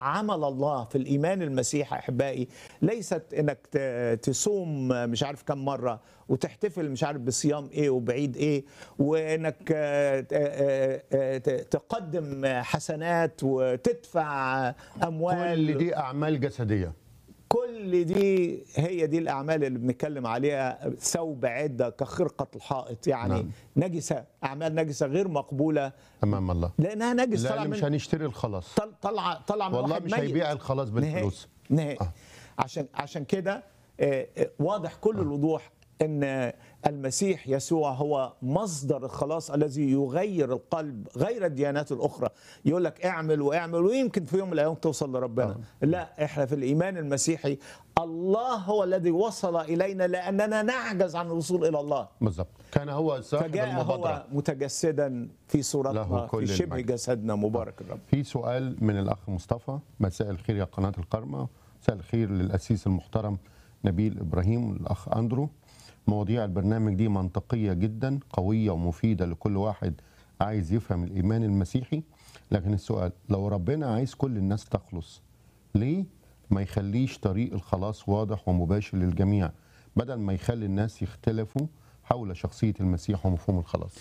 عمل الله في الايمان المسيحي احبائي ليست انك ت- تصوم مش عارف كم مره وتحتفل مش عارف بصيام ايه وبعيد ايه وانك آه، ت- آه، آه، ت- تقدم حسنات وتدفع اموال كل دي اعمال جسديه كل دي هي دي الاعمال اللي بنتكلم عليها ثوب عده كخرقه الحائط يعني نعم. نجسه اعمال نجسه غير مقبوله امام الله لانها نجس لا طالعه لا مش من هنشتري الخلاص طل- طالعه طالعه من والله واحد مش ميت. هيبيع الخلاص نهائي بالفلوس نهائي آه. عشان عشان كده آه، آه، واضح كل الوضوح ان المسيح يسوع هو مصدر الخلاص الذي يغير القلب غير الديانات الاخرى يقول لك اعمل واعمل ويمكن في يوم من الايام توصل لربنا لا احنا في الايمان المسيحي الله هو الذي وصل الينا لاننا نعجز عن الوصول الى الله بالظبط كان هو صاحب فجاء المبادره هو متجسدا في صورتنا له كل في شبه المجد. جسدنا مبارك الرب في سؤال من الاخ مصطفى مساء الخير يا قناه القرمه مساء الخير للاسيس المحترم نبيل ابراهيم والاخ اندرو مواضيع البرنامج دي منطقيه جدا قويه ومفيده لكل واحد عايز يفهم الايمان المسيحي لكن السؤال لو ربنا عايز كل الناس تخلص ليه ما يخليش طريق الخلاص واضح ومباشر للجميع بدل ما يخلي الناس يختلفوا حول شخصيه المسيح ومفهوم الخلاص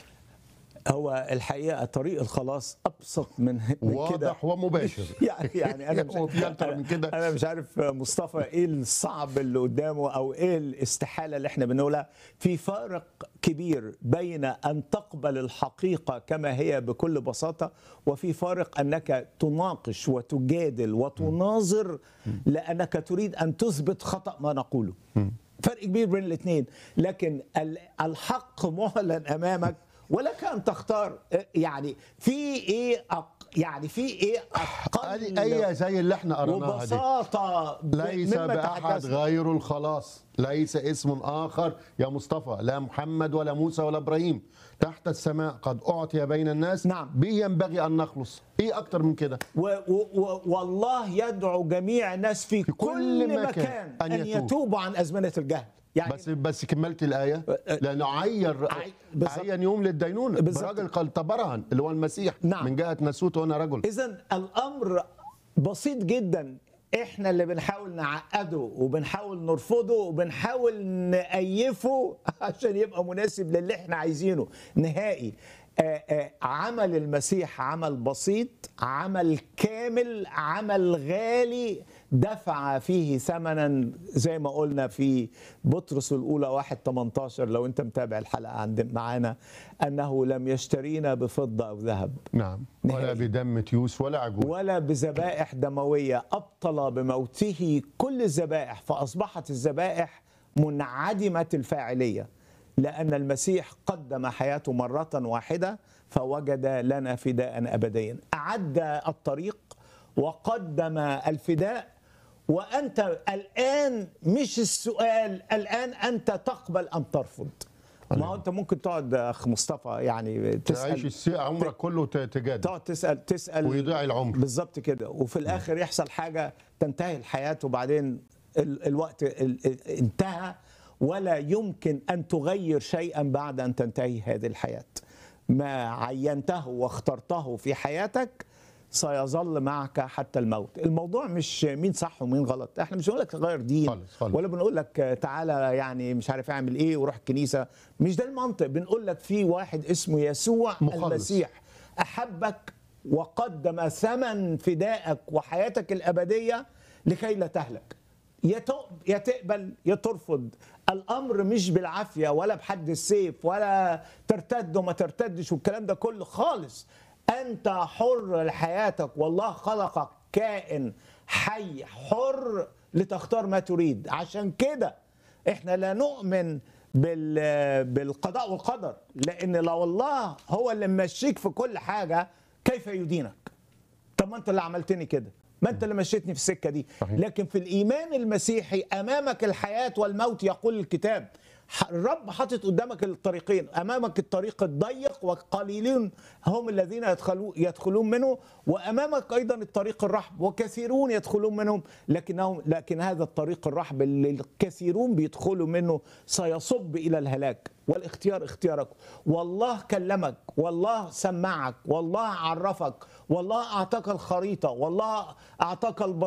هو الحقيقه طريق الخلاص ابسط من من كده واضح ومباشر يعني يعني انا مش هو في أكتر من كده؟ انا مش عارف مصطفى ايه الصعب اللي قدامه او ايه الاستحاله اللي احنا بنقولها في فارق كبير بين ان تقبل الحقيقه كما هي بكل بساطه وفي فارق انك تناقش وتجادل وتناظر لانك تريد ان تثبت خطا ما نقوله فرق كبير بين الاثنين لكن ال- الحق معلن امامك ولك ان تختار يعني في ايه أق يعني في ايه اقل هذه اي زي اللي احنا قريناها دي وبساطه ب- ليس مما بأحد تحدثنا. غير الخلاص ليس اسم آخر يا مصطفى لا محمد ولا موسى ولا إبراهيم تحت السماء قد أعطي بين الناس نعم. به ينبغي أن نخلص إيه أكتر من كده و و و والله يدعو جميع الناس في, في كل, كل مكان, مكان ان, أن أن يتوب. يتوبوا عن ازمنه الجهل يعني بس بس كملت الآية لأنه عير عي- بالظبط. عين يوم للدينونة بالظبط. براجل قال تبرهن اللي هو المسيح نعم. من جهة ناسوت وأنا رجل اذا الامر بسيط جدا احنا اللي بنحاول نعقده وبنحاول نرفضه وبنحاول نأيفه عشان يبقى مناسب للي احنا عايزينه نهائي آه، آه، عمل المسيح عمل بسيط عمل كامل عمل غالي دفع فيه ثمنا زي ما قلنا في بطرس الاولى 1 18 لو انت متابع الحلقه عند معانا انه لم يشترينا بفضه او ذهب نعم ولا نهائي. بدم تيوس ولا عجول ولا بذبائح دمويه ابطل بموته كل الذبائح فاصبحت الذبائح منعدمه الفاعليه لان المسيح قدم حياته مره واحده فوجد لنا فداء ابديا اعد الطريق وقدم الفداء وانت الان مش السؤال الان انت تقبل ام ترفض ما هو انت ممكن تقعد يا اخ مصطفى يعني تعيش تسال السي- عمرك كله ت- تجادل تقعد تسال تسال ويضيع العمر بالظبط كده وفي الاخر يحصل حاجه تنتهي الحياه وبعدين ال- الوقت ال- ال- انتهى ولا يمكن ان تغير شيئا بعد ان تنتهي هذه الحياه ما عينته واخترته في حياتك سيظل معك حتى الموت الموضوع مش مين صح ومين غلط احنا مش بنقول لك تغير دين خالص، خالص. ولا بنقول لك تعالى يعني مش عارف اعمل ايه وروح الكنيسه مش ده المنطق بنقول لك في واحد اسمه يسوع مخلص. المسيح احبك وقدم ثمن فدائك وحياتك الابديه لكي لا تهلك يا تق- يا تقبل يا ترفض الامر مش بالعافيه ولا بحد السيف ولا ترتد وما ترتدش والكلام ده كله خالص انت حر لحياتك والله خلقك كائن حي حر لتختار ما تريد عشان كده احنا لا نؤمن بال بالقضاء والقدر لان لو الله هو اللي ممشيك في كل حاجه كيف يدينك طب ما انت اللي عملتني كده ما انت اللي مشيتني في السكه دي صحيح. لكن في الايمان المسيحي امامك الحياه والموت يقول الكتاب ح- الرب حاطط قدامك الطريقين امامك الطريق الضيق وقليلون هم الذين يدخلون يدخلون منه وامامك ايضا الطريق الرحب وكثيرون يدخلون منهم لكنهم لكن هذا الطريق الرحب اللي الكثيرون بيدخلوا منه سيصب الى الهلاك والاختيار اختيارك والله كلمك والله سمعك والله عرفك والله اعطاك الخريطه والله اعطاك البصيره